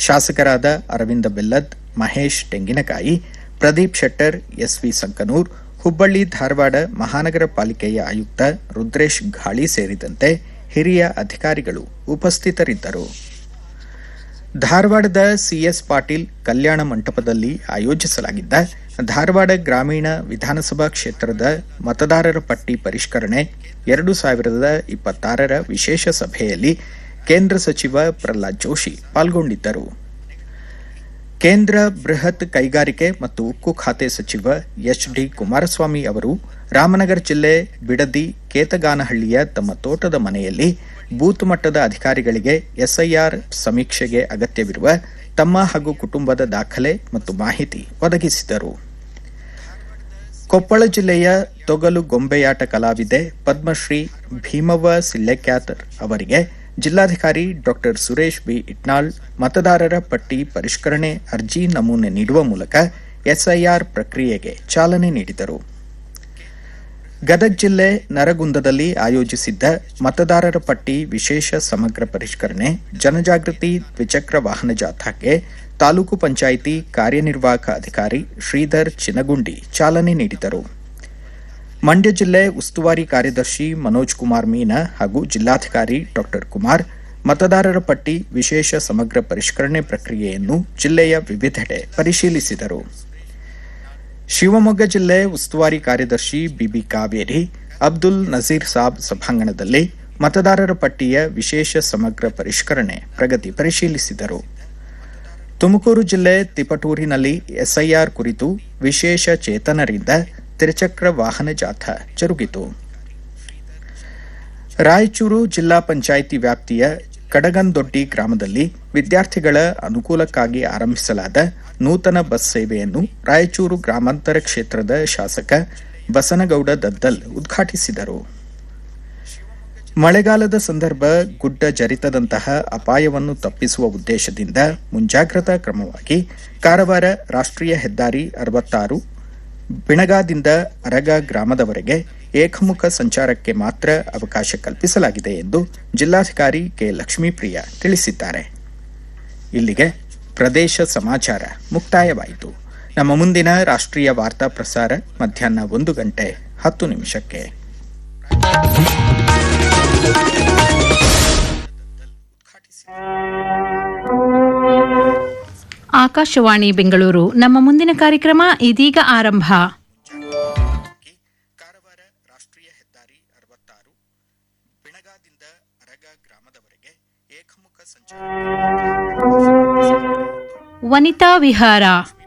ಶಾಸಕರಾದ ಅರವಿಂದ ಬೆಲ್ಲದ್ ಮಹೇಶ್ ತೆಂಗಿನಕಾಯಿ ಪ್ರದೀಪ್ ಶೆಟ್ಟರ್ ಎಸ್ವಿ ಸಂಕನೂರ್ ಹುಬ್ಬಳ್ಳಿ ಧಾರವಾಡ ಮಹಾನಗರ ಪಾಲಿಕೆಯ ಆಯುಕ್ತ ರುದ್ರೇಶ್ ಘಾಳಿ ಸೇರಿದಂತೆ ಹಿರಿಯ ಅಧಿಕಾರಿಗಳು ಉಪಸ್ಥಿತರಿದ್ದರು ಧಾರವಾಡದ ಸಿಎಸ್ ಪಾಟೀಲ್ ಕಲ್ಯಾಣ ಮಂಟಪದಲ್ಲಿ ಆಯೋಜಿಸಲಾಗಿದ್ದ ಧಾರವಾಡ ಗ್ರಾಮೀಣ ವಿಧಾನಸಭಾ ಕ್ಷೇತ್ರದ ಮತದಾರರ ಪಟ್ಟಿ ಪರಿಷ್ಕರಣೆ ಎರಡು ಸಾವಿರದ ಇಪ್ಪತ್ತಾರರ ವಿಶೇಷ ಸಭೆಯಲ್ಲಿ ಕೇಂದ್ರ ಸಚಿವ ಪ್ರಹ್ಲಾದ್ ಜೋಶಿ ಪಾಲ್ಗೊಂಡಿದ್ದರು ಕೇಂದ್ರ ಬೃಹತ್ ಕೈಗಾರಿಕೆ ಮತ್ತು ಉಕ್ಕು ಖಾತೆ ಸಚಿವ ಎಚ್ ಡಿ ಕುಮಾರಸ್ವಾಮಿ ಅವರು ರಾಮನಗರ ಜಿಲ್ಲೆ ಬಿಡದಿ ಕೇತಗಾನಹಳ್ಳಿಯ ತಮ್ಮ ತೋಟದ ಮನೆಯಲ್ಲಿ ಬೂತ್ ಮಟ್ಟದ ಅಧಿಕಾರಿಗಳಿಗೆ ಎಸ್ಐಆರ್ ಸಮೀಕ್ಷೆಗೆ ಅಗತ್ಯವಿರುವ ತಮ್ಮ ಹಾಗೂ ಕುಟುಂಬದ ದಾಖಲೆ ಮತ್ತು ಮಾಹಿತಿ ಒದಗಿಸಿದರು ಕೊಪ್ಪಳ ಜಿಲ್ಲೆಯ ತೊಗಲು ಗೊಂಬೆಯಾಟ ಕಲಾವಿದೆ ಪದ್ಮಶ್ರೀ ಭೀಮವ್ವ ಸಿಳ್ಳೆಕ್ಯಾತರ್ ಅವರಿಗೆ ಜಿಲ್ಲಾಧಿಕಾರಿ ಡಾ ಸುರೇಶ್ ಬಿ ಇಟ್ನಾಳ್ ಮತದಾರರ ಪಟ್ಟಿ ಪರಿಷ್ಕರಣೆ ಅರ್ಜಿ ನಮೂನೆ ನೀಡುವ ಮೂಲಕ ಎಸ್ಐಆರ್ ಪ್ರಕ್ರಿಯೆಗೆ ಚಾಲನೆ ನೀಡಿದರು ಗದಗ ಜಿಲ್ಲೆ ನರಗುಂದದಲ್ಲಿ ಆಯೋಜಿಸಿದ್ದ ಮತದಾರರ ಪಟ್ಟಿ ವಿಶೇಷ ಸಮಗ್ರ ಪರಿಷ್ಕರಣೆ ಜನಜಾಗೃತಿ ದ್ವಿಚಕ್ರ ವಾಹನ ಜಾಥಾಕ್ಕೆ ತಾಲೂಕು ಪಂಚಾಯಿತಿ ಕಾರ್ಯನಿರ್ವಾಹಕ ಅಧಿಕಾರಿ ಶ್ರೀಧರ್ ಚಿನಗುಂಡಿ ಚಾಲನೆ ನೀಡಿದರು ಮಂಡ್ಯ ಜಿಲ್ಲೆ ಉಸ್ತುವಾರಿ ಕಾರ್ಯದರ್ಶಿ ಮನೋಜ್ ಕುಮಾರ್ ಮೀನಾ ಹಾಗೂ ಜಿಲ್ಲಾಧಿಕಾರಿ ಡಾ ಕುಮಾರ್ ಮತದಾರರ ಪಟ್ಟಿ ವಿಶೇಷ ಸಮಗ್ರ ಪರಿಷ್ಕರಣೆ ಪ್ರಕ್ರಿಯೆಯನ್ನು ಜಿಲ್ಲೆಯ ವಿವಿಧೆಡೆ ಪರಿಶೀಲಿಸಿದರು ಶಿವಮೊಗ್ಗ ಜಿಲ್ಲೆ ಉಸ್ತುವಾರಿ ಕಾರ್ಯದರ್ಶಿ ಬಿಬಿ ಕಾವೇರಿ ಅಬ್ದುಲ್ ನಜೀರ್ ಸಾಬ್ ಸಭಾಂಗಣದಲ್ಲಿ ಮತದಾರರ ಪಟ್ಟಿಯ ವಿಶೇಷ ಸಮಗ್ರ ಪರಿಷ್ಕರಣೆ ಪ್ರಗತಿ ಪರಿಶೀಲಿಸಿದರು ತುಮಕೂರು ಜಿಲ್ಲೆ ತಿಪಟೂರಿನಲ್ಲಿ ಎಸ್ಐಆರ್ ಕುರಿತು ವಿಶೇಷ ಚೇತನರಿಂದ ತ್ರಿಚಕ್ರ ವಾಹನ ಜಾಥಾ ಜರುಗಿತು ರಾಯಚೂರು ಜಿಲ್ಲಾ ಪಂಚಾಯಿತಿ ವ್ಯಾಪ್ತಿಯ ಕಡಗಂದೊಡ್ಡಿ ಗ್ರಾಮದಲ್ಲಿ ವಿದ್ಯಾರ್ಥಿಗಳ ಅನುಕೂಲಕ್ಕಾಗಿ ಆರಂಭಿಸಲಾದ ನೂತನ ಬಸ್ ಸೇವೆಯನ್ನು ರಾಯಚೂರು ಗ್ರಾಮಾಂತರ ಕ್ಷೇತ್ರದ ಶಾಸಕ ಬಸನಗೌಡ ದದ್ದಲ್ ಉದ್ಘಾಟಿಸಿದರು ಮಳೆಗಾಲದ ಸಂದರ್ಭ ಗುಡ್ಡ ಜರಿತದಂತಹ ಅಪಾಯವನ್ನು ತಪ್ಪಿಸುವ ಉದ್ದೇಶದಿಂದ ಮುಂಜಾಗ್ರತಾ ಕ್ರಮವಾಗಿ ಕಾರವಾರ ರಾಷ್ಟ್ರೀಯ ಹೆದ್ದಾರಿ ಅರವತ್ತಾರು ಬಿಣಗಾದಿಂದ ಅರಗ ಗ್ರಾಮದವರೆಗೆ ಏಕಮುಖ ಸಂಚಾರಕ್ಕೆ ಮಾತ್ರ ಅವಕಾಶ ಕಲ್ಪಿಸಲಾಗಿದೆ ಎಂದು ಜಿಲ್ಲಾಧಿಕಾರಿ ಕೆ ಲಕ್ಷ್ಮೀಪ್ರಿಯ ತಿಳಿಸಿದ್ದಾರೆ ಇಲ್ಲಿಗೆ ಪ್ರದೇಶ ಸಮಾಚಾರ ಮುಕ್ತಾಯವಾಯಿತು ನಮ್ಮ ಮುಂದಿನ ರಾಷ್ಟ್ರೀಯ ವಾರ್ತಾ ಪ್ರಸಾರ ಮಧ್ಯಾಹ್ನ ಒಂದು ಗಂಟೆ ಹತ್ತು ನಿಮಿಷಕ್ಕೆ ಆಕಾಶವಾಣಿ ಬೆಂಗಳೂರು ನಮ್ಮ ಮುಂದಿನ ಕಾರ್ಯಕ್ರಮ ಇದೀಗ ಆರಂಭ ಕಾರವಾರ ರಾಷ್ಟ್ರೀಯ ಹೆದ್ದಾರಿ ಅರವತ್ತಾರು ಬಿಣಗಾದಿಂದ ಅರಗ ಗ್ರಾಮದವರೆಗೆ ಏಕಮುಖ ಸಂಚಾರ ವನಿತಾ ವಿಹಾರ